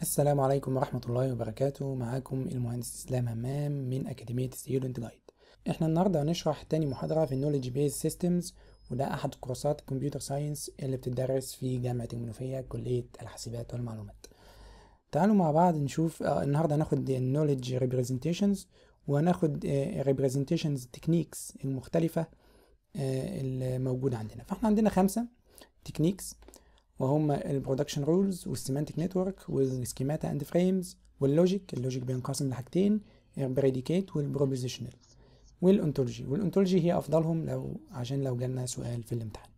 السلام عليكم ورحمة الله وبركاته معاكم المهندس إسلام همام من أكاديمية ستودنت جايد احنا النهاردة هنشرح تاني محاضرة في النولج بيز سيستمز وده أحد كورسات الكمبيوتر ساينس اللي بتدرس في جامعة المنوفية كلية الحاسبات والمعلومات تعالوا مع بعض نشوف آه النهاردة هناخد النولج ريبريزنتيشنز وهناخد ريبريزنتيشنز تكنيكس المختلفة آه الموجودة عندنا فاحنا عندنا خمسة تكنيكس وهم البرودكشن رولز والسيمانتك نتورك والسكيماتا اند فريمز واللوجيك اللوجيك بينقسم لحاجتين البريديكيت والبروبوزيشنال والانتولوجي والانتولوجي هي افضلهم لو عشان لو جالنا سؤال في الامتحان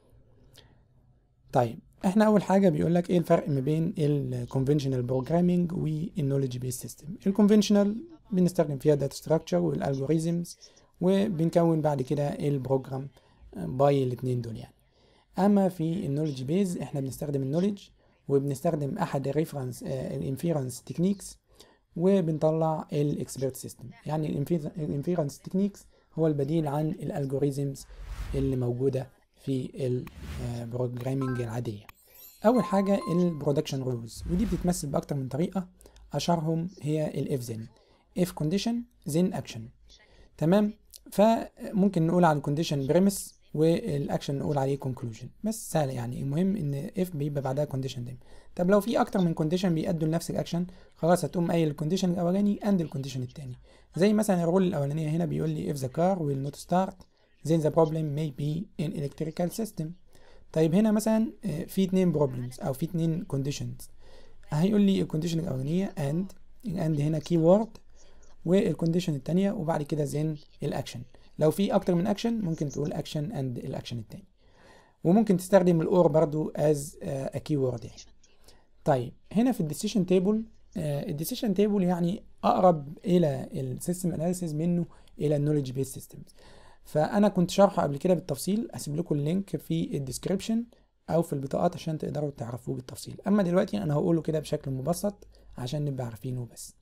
طيب احنا اول حاجه بيقول لك ايه الفرق ما بين الكونفنشنال بروجرامينج والنولج بيس سيستم الكونفنشنال بنستخدم فيها داتا ستراكشر والالجوريزمز وبنكون بعد كده البروجرام باي الاثنين دول يعني اما في النولج بيز احنا بنستخدم النولج وبنستخدم احد الريفرنس الانفيرنس تكنيكس وبنطلع الاكسبيرت سيستم يعني الانفيرنس تكنيكس هو البديل عن الالجوريزمز اللي موجوده في البروجرامينج العاديه اول حاجه البرودكشن رولز ودي بتتمثل باكتر من طريقه اشهرهم هي الاف زين اف كونديشن زين اكشن تمام فممكن نقول على الكونديشن بريمس والاكشن نقول عليه كونكلوجن بس سهل يعني المهم ان اف بيبقى بعدها كونديشن دايما طب لو في اكتر من كونديشن بيأدوا لنفس الاكشن خلاص هتقوم قايل الكونديشن الاولاني اند الكونديشن الثاني زي مثلا الرول الاولانيه هنا بيقول لي if the car will not start then the problem may be in electrical system طيب هنا مثلا في اتنين problems او في اتنين conditions هيقول لي الكونديشن الاولانيه and الاند هنا كي وورد والكونديشن الثانيه وبعد كده then الاكشن لو في اكتر من اكشن ممكن تقول اكشن اند الاكشن التاني وممكن تستخدم الاور برضو از ا كي وورد يعني طيب هنا في الديسيشن تيبل الديسيشن تيبل يعني اقرب الى السيستم اناليسيز منه الى النولج بيس سيستمز فانا كنت شارحه قبل كده بالتفصيل هسيب لكم اللينك في الديسكريبشن او في البطاقات عشان تقدروا تعرفوه بالتفصيل اما دلوقتي انا هقوله كده بشكل مبسط عشان نبقى عارفينه بس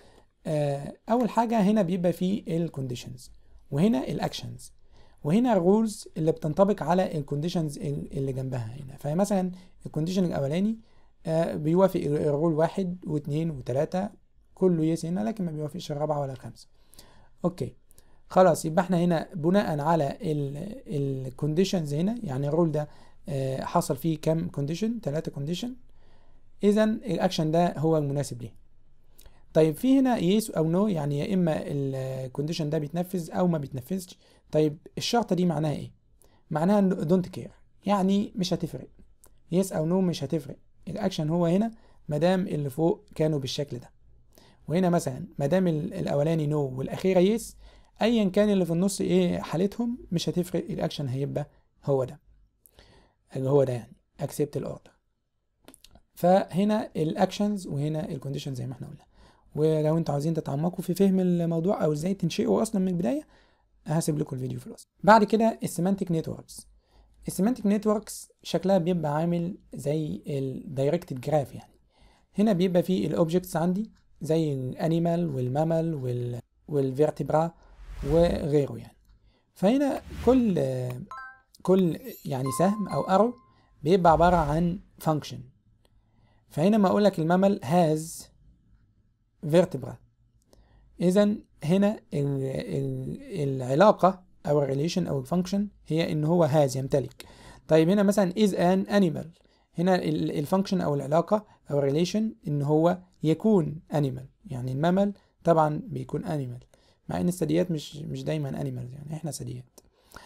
اول حاجه هنا بيبقى فيه الكونديشنز وهنا الاكشنز وهنا الرولز اللي بتنطبق على الكونديشنز اللي جنبها هنا فمثلا الكونديشن الاولاني آه بيوافق الرول واحد واثنين وثلاثة كله يس هنا لكن ما بيوافقش الرابعة ولا الخامسة اوكي خلاص يبقى احنا هنا بناء على الكونديشنز هنا يعني الرول ده آه حصل فيه كام كونديشن ثلاثة كونديشن اذا الاكشن ده هو المناسب ليه طيب في هنا يس او نو يعني يا اما الكونديشن ده بيتنفذ او ما بيتنفذش طيب الشرطه دي معناها ايه معناها دونت كير يعني مش هتفرق يس او نو مش هتفرق الاكشن هو هنا مادام اللي فوق كانوا بالشكل ده وهنا مثلا مادام الاولاني نو والاخيره يس ايا كان اللي في النص ايه حالتهم مش هتفرق الاكشن هيبقى هو ده اللي هو ده يعني accept الاوردر فهنا الاكشنز وهنا الكونديشن زي ما احنا قلنا ولو انتوا عاوزين تتعمقوا في فهم الموضوع او ازاي تنشئوا اصلا من البدايه هسيب لكم الفيديو في الوصف بعد كده السيمانتك نتوركس السيمانتك نتوركس شكلها بيبقى عامل زي الدايركتد جراف يعني هنا بيبقى فيه الاوبجكتس عندي زي الانيمال والمامل وال والفيرتبرا وغيره يعني فهنا كل كل يعني سهم او ارو بيبقى عباره عن فانكشن فهنا ما اقول لك المامل هاز فيرتبرا اذا هنا ال ال العلاقه او الريليشن او الفانكشن هي ان هو هاز يمتلك طيب هنا مثلا از ان انيمال هنا الفانكشن او العلاقه او الريليشن ان هو يكون انيمال يعني الممل طبعا بيكون انيمال مع ان الثدييات مش مش دايما انيمال يعني احنا ثدييات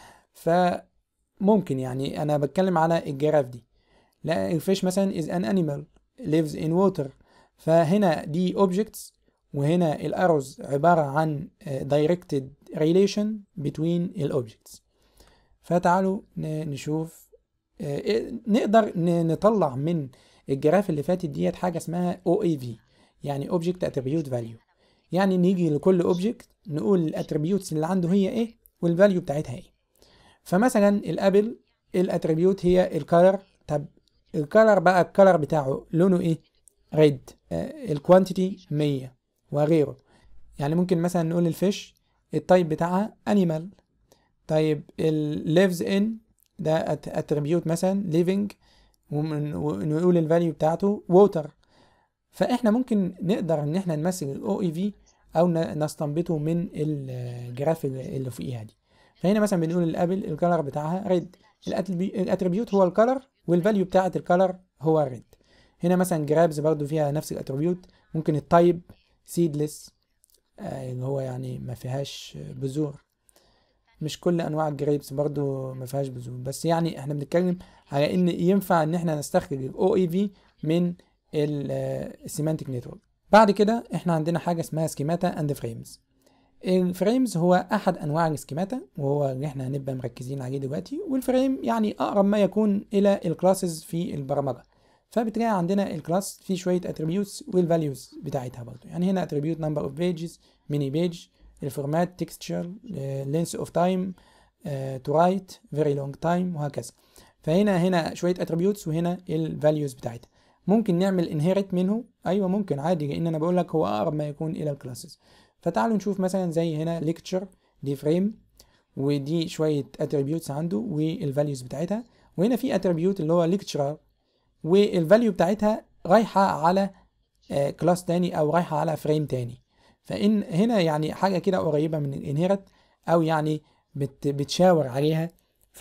فممكن يعني انا بتكلم على الجراف دي لا الفيش مثلا از ان انيمال lives in water فهنا دي objects وهنا الاروز عبارة عن directed relation between الobjects فتعالوا نشوف نقدر نطلع من الجراف اللي فاتت ديت حاجة اسمها OAV يعني Object Attribute Value يعني نيجي لكل Object نقول الاتريبيوتس اللي عنده هي ايه والفاليو بتاعتها ايه فمثلا الابل الاتريبيوت هي الكالر طب الكالر بقى الكالر بتاعه لونه ايه ريد الكوانتيتي 100 وغيره يعني ممكن مثلا نقول الفيش التايب بتاعها انيمال طيب ال lives in ده اتريبيوت مثلا living ونقول الفاليو بتاعته water فاحنا ممكن نقدر ان احنا نمثل الاو اي في او نستنبطه من الجراف اللي فوقيها دي فهنا مثلا بنقول الابل الكلر بتاعها ريد الاتريبيوت هو الكلر والفاليو بتاعه الكلر هو الريد هنا مثلا جرابز برضو فيها نفس الاتريبيوت ممكن التايب سيدلس اللي هو يعني ما فيهاش بذور مش كل انواع الجريبس برضو ما فيهاش بذور بس يعني احنا بنتكلم على ان ينفع ان احنا نستخرج الاو اي في من السيمانتيك نتورك بعد كده احنا عندنا حاجه اسمها سكيماتا اند فريمز الفريمز هو احد انواع السكيماتا وهو اللي احنا هنبقى مركزين عليه دلوقتي والفريم يعني اقرب ما يكون الى الكلاسز في البرمجه فبتلاقي عندنا الكلاس فيه شويه اتريبيوتس والفاليوز بتاعتها برضه يعني هنا اتريبيوت نمبر اوف بيجز ميني بيج الفورمات تكستشر لينس اوف تايم تو رايت فيري لونج تايم وهكذا فهنا هنا شويه اتريبيوتس وهنا الفاليوز بتاعتها ممكن نعمل انهيرت منه ايوه ممكن عادي لان انا بقول لك هو اقرب ما يكون الى الكلاسز فتعالوا نشوف مثلا زي هنا ليكتشر دي فريم ودي شويه اتريبيوتس عنده والفاليوز بتاعتها وهنا في اتريبيوت اللي هو ليكتشرر والفاليو بتاعتها رايحه على كلاس تاني او رايحه على فريم تاني فان هنا يعني حاجه كده قريبه من الانهيرت او يعني بت بتشاور عليها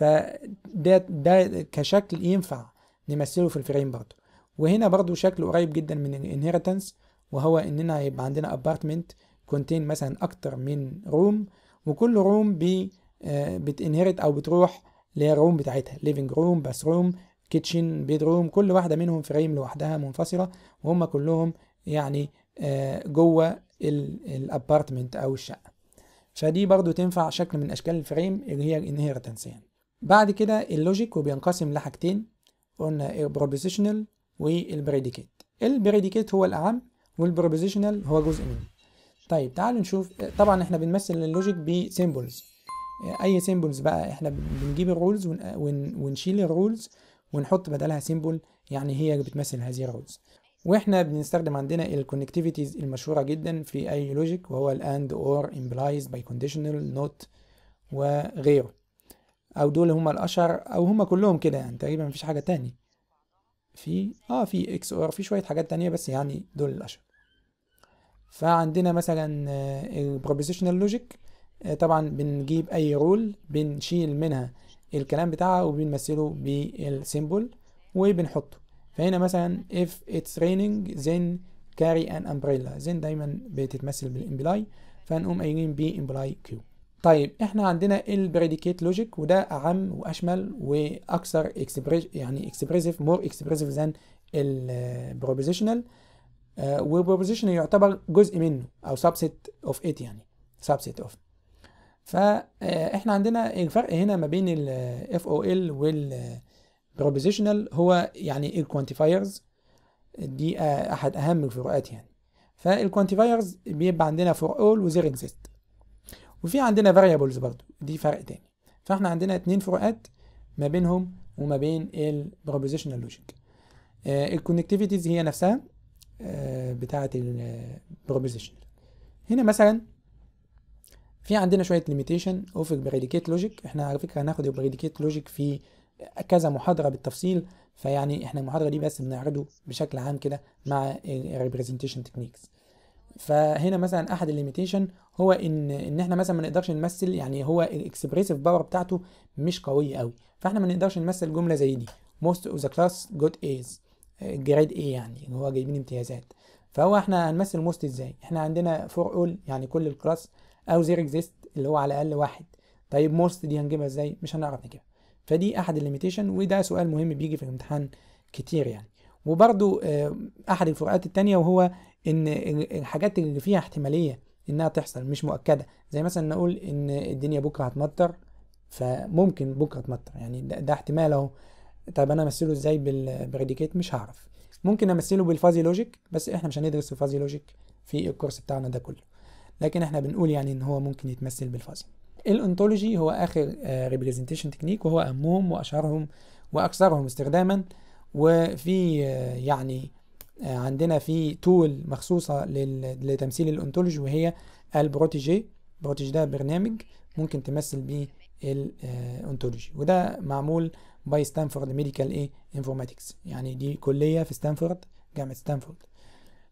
فده ده كشكل ينفع نمثله في الفريم برضه وهنا برضو شكل قريب جدا من الانهيرتنس وهو اننا يبقى عندنا ابارتمنت كونتين مثلا اكتر من روم وكل روم بي بتنهرت او بتروح للروم بتاعتها ليفنج روم باث روم كيتشن بيد روم كل واحده منهم فريم لوحدها منفصله وهم كلهم يعني جوه الابارتمنت او الشقه فدي برضو تنفع شكل من اشكال الفريم اللي هي الانهيرتنس يعني بعد كده اللوجيك وبينقسم لحاجتين قلنا البروبوزيشنال والبريديكيت البريديكيت هو الاعم والبروبوزيشنال هو جزء منه طيب تعالوا نشوف طبعا احنا بنمثل اللوجيك بسيمبلز اي سيمبلز بقى احنا بنجيب الرولز ونشيل الرولز ونحط بدلها سيمبل يعني هي اللي بتمثل هذه الرولز واحنا بنستخدم عندنا الكونكتيفيتيز المشهوره جدا في اي لوجيك وهو الاند اور امبلايز باي كونديشنال نوت وغيره او دول هم الاشهر او هم كلهم كده يعني تقريبا مفيش حاجه تاني في اه في اكس اور في شويه حاجات تانية بس يعني دول الاشهر فعندنا مثلا البروبوزيشنال لوجيك طبعا بنجيب اي رول بنشيل منها الكلام بتاعها وبنمثله بالسيمبل وبنحطه فهنا مثلا if it's raining then carry an umbrella then دايما بتتمثل بالامبلاي فهنقوم قايلين بامبلاي كيو طيب احنا عندنا البريديكيت لوجيك وده اعم واشمل واكثر اكسبريس يعني اكسبريسيف مور اكسبريسيف ذان البروبوزيشنال والبروبوزيشنال يعتبر جزء منه او سبست اوف ات يعني سبست اوف فاحنا عندنا الفرق هنا ما بين الاف او ال والبروبوزيشنال هو يعني الكوانتيفايرز دي احد اهم الفروقات يعني فالكوانتيفايرز بيبقى عندنا فور اول وزير اكزيست وفي عندنا فاريبلز برضو دي فرق تاني فاحنا عندنا اتنين فروقات ما بينهم وما بين البروبوزيشنال لوجيك الكونكتيفيتيز هي نفسها آه بتاعه البروبوزيشنال هنا مثلا في عندنا شويه ليميتيشن اوف البريديكيت لوجيك احنا على فكره هناخد البريديكيت لوجيك في كذا محاضره بالتفصيل فيعني احنا المحاضره دي بس بنعرضه بشكل عام كده مع الريبريزنتيشن تكنيكس فهنا مثلا احد الليميتيشن هو ان ان احنا مثلا ما نقدرش نمثل يعني هو الاكسبريسيف باور بتاعته مش قويه قوي فاحنا ما نقدرش نمثل جمله زي دي most of the class got A's جريد A يعني اللي هو جايبين امتيازات فهو احنا هنمثل موست ازاي احنا عندنا فور اول يعني كل الكلاس او زير اكزيست اللي هو على الاقل واحد طيب موست دي هنجيبها ازاي مش هنعرف نجيبها فدي احد الليميتيشن وده سؤال مهم بيجي في الامتحان كتير يعني وبرضو احد الفروقات التانية وهو ان الحاجات اللي فيها احتماليه انها تحصل مش مؤكده زي مثلا نقول ان الدنيا بكره هتمطر فممكن بكره تمطر يعني ده, ده احتمال اهو طب انا امثله ازاي بالبريديكيت مش هعرف ممكن امثله بالفازي لوجيك بس احنا مش هندرس الفازي لوجيك في الكورس بتاعنا ده كله لكن احنا بنقول يعني ان هو ممكن يتمثل بالفازي الانتولوجي هو اخر ريبريزنتيشن تكنيك وهو اهمهم واشهرهم واكثرهم استخداما وفي يعني عندنا في تول مخصوصة لتمثيل الانتولوجي وهي البروتيجي بروتيجي ده برنامج ممكن تمثل بيه الانتولوجي وده معمول باي ستانفورد ميديكال ايه انفورماتكس يعني دي كلية في ستانفورد جامعة ستانفورد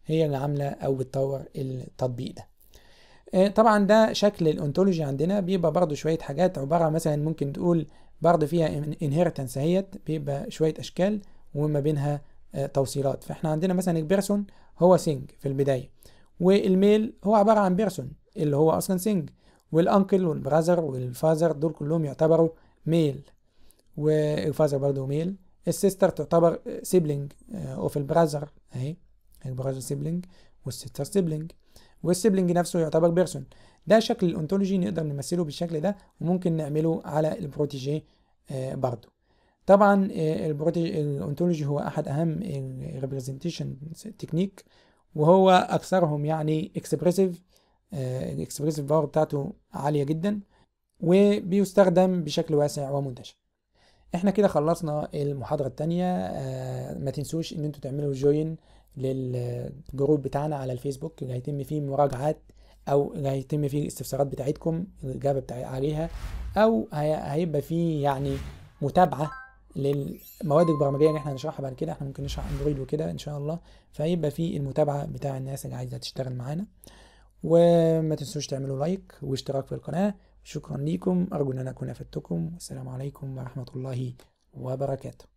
هي اللي عامله او بتطور التطبيق ده آه، طبعا ده شكل الانتولوجي عندنا بيبقى برضو شويه حاجات عباره مثلا ممكن تقول برضو فيها انهيرتنس اهيت بيبقى شويه اشكال وما بينها آه، توصيلات فاحنا عندنا مثلا البيرسون هو سينج في البدايه والميل هو عباره عن بيرسون اللي هو اصلا سينج والانكل والبراذر والفازر دول كلهم يعتبروا ميل والفازر برضه ميل السيستر تعتبر سيبلينج اوف البراذر اهي البراذر سيبلينج والسيستر سيبلينج والسيبلينج نفسه يعتبر بيرسون ده شكل الانتولوجي نقدر نمثله بالشكل ده وممكن نعمله على البروتيجي آه برضه طبعا آه الانتولوجي هو احد اهم الريبريزنتيشن تكنيك وهو اكثرهم يعني اكسبريسيف الاكسبريسيف باور بتاعته عاليه جدا وبيستخدم بشكل واسع ومنتشر احنا كده خلصنا المحاضرة التانية آه ما تنسوش ان انتوا تعملوا جوين للجروب بتاعنا على الفيسبوك اللي هيتم فيه مراجعات او اللي هيتم فيه الاستفسارات بتاعتكم الاجابة بتاع عليها او هيبقى فيه يعني متابعة للمواد البرمجيه اللي احنا هنشرحها بعد كده احنا ممكن نشرح اندرويد وكده ان شاء الله فهيبقى في المتابعه بتاع الناس اللي عايزه تشتغل معانا وما تنسوش تعملوا لايك واشتراك في القناه شكرا ليكم ارجو ان انا اكون افدتكم والسلام عليكم ورحمه الله وبركاته